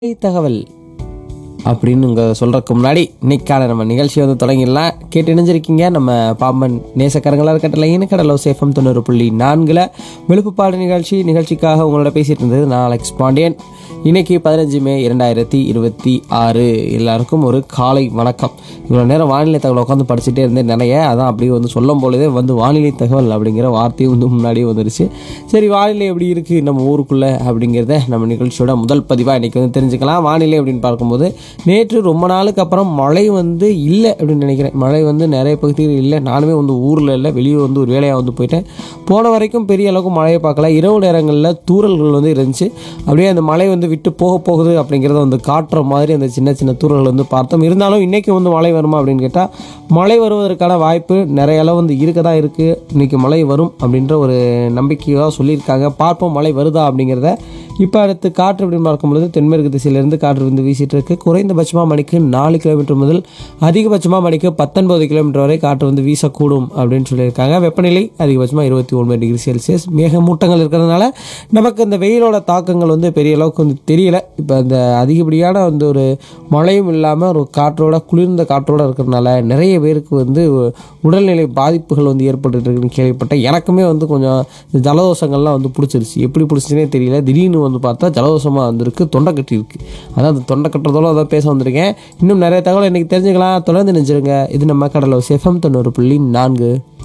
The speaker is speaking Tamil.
தகவல் அப்படின்னு இங்கே சொல்கிறதுக்கு முன்னாடி இன்னைக்கான நம்ம நிகழ்ச்சி வந்து தொடங்கிடலாம் கேட்டு இணைஞ்சிருக்கீங்க நம்ம பாம்பன் நேசக்கரங்களாக இருக்கட்டலைன்னு கடலோ சேஃபம் தொண்ணூறு புள்ளி நான்கில் விழுப்புப்பாடு நிகழ்ச்சி நிகழ்ச்சிக்காக உங்களோட பேசிட்டு இருந்தது நான் அலெக்ஸ் பாண்டியன் இன்னைக்கு பதினஞ்சு மே இரண்டாயிரத்தி இருபத்தி ஆறு எல்லாருக்கும் ஒரு காலை வணக்கம் இவ்வளோ நேரம் வானிலை தகவல் உட்காந்து படிச்சுட்டே இருந்தேன் நிறைய அதான் அப்படியே வந்து சொல்லும் பொழுதே வந்து வானிலை தகவல் அப்படிங்கிற வார்த்தையும் வந்து முன்னாடியே வந்துருச்சு சரி வானிலை எப்படி இருக்குது நம்ம ஊருக்குள்ளே அப்படிங்கிறத நம்ம நிகழ்ச்சியோட முதல் பதிவாக இன்றைக்கி வந்து தெரிஞ்சுக்கலாம் வானிலை அப்படின்னு பார்க்கும்போது நேற்று ரொம்ப நாளுக்கு அப்புறம் மழை வந்து இல்லை அப்படின்னு நினைக்கிறேன் மழை வந்து நிறைய பகுதிகள் இல்லை நானுமே வந்து ஊரில் இல்லை வெளியே வந்து ஒரு வேலையாக வந்து போயிட்டேன் போன வரைக்கும் பெரிய அளவுக்கு மழையை பார்க்கல இரவு நேரங்களில் தூறல்கள் வந்து இருந்துச்சு அப்படியே அந்த மழை வந்து விட்டு போக போகுது அப்படிங்கிறத வந்து காட்டுற மாதிரி அந்த சின்ன சின்ன தூறல்கள் வந்து பார்த்தோம் இருந்தாலும் இன்றைக்கி வந்து மழை வருமா அப்படின்னு கேட்டால் மழை வருவதற்கான வாய்ப்பு நிறைய அளவு வந்து இருக்க தான் இருக்குது இன்றைக்கி மழை வரும் அப்படின்ற ஒரு நம்பிக்கையாக சொல்லியிருக்காங்க பார்ப்போம் மழை வருதா அப்படிங்கிறத இப்போ அடுத்து காற்று அப்படின்னு பார்க்கும்பொழுது தென்மேற்கு திசையிலிருந்து காற்று வந்து வீசிட்டு இருக்கு குறைந்தபட்சமாக மணிக்கு நாலு கிலோமீட்டர் முதல் அதிகபட்சமாக மணிக்கு பத்தொன்பது கிலோமீட்டர் வரை காற்று வந்து வீசக்கூடும் அப்படின்னு சொல்லியிருக்காங்க வெப்பநிலை அதிகபட்சமாக இருபத்தி ஒன்பது டிகிரி செல்சியஸ் மேகமூட்டங்கள் இருக்கிறதுனால நமக்கு இந்த வெயிலோட தாக்கங்கள் வந்து பெரிய அளவுக்கு வந்து தெரியல இப்போ அந்த அதிகப்படியான வந்து ஒரு மழையும் இல்லாமல் ஒரு காற்றோட குளிர்ந்த காற்றோட இருக்கிறதுனால நிறைய பேருக்கு வந்து உடல்நிலை பாதிப்புகள் வந்து ஏற்பட்டு இருக்குன்னு கேள்விப்பட்டேன் எனக்குமே வந்து கொஞ்சம் இந்த ஜலதோஷங்கள்லாம் வந்து பிடிச்சிருச்சு எப்படி பிடிச்சினே தெரியல திடீர்னு வந்து பார்த்தா ஜலதோஷமாக வந்திருக்கு தொண்டை கட்டி இருக்கு அதான் அந்த தொண்டை கட்டுறதோட அதான் பேச வந்திருக்கேன் இன்னும் நிறைய தகவல் இன்னைக்கு தெரிஞ்சுக்கலாம் தொடர்ந்து நினைச்சிருங்க இது நம்ம கடலோ செஃபம் தொண்ணூறு புள்ளி நான்கு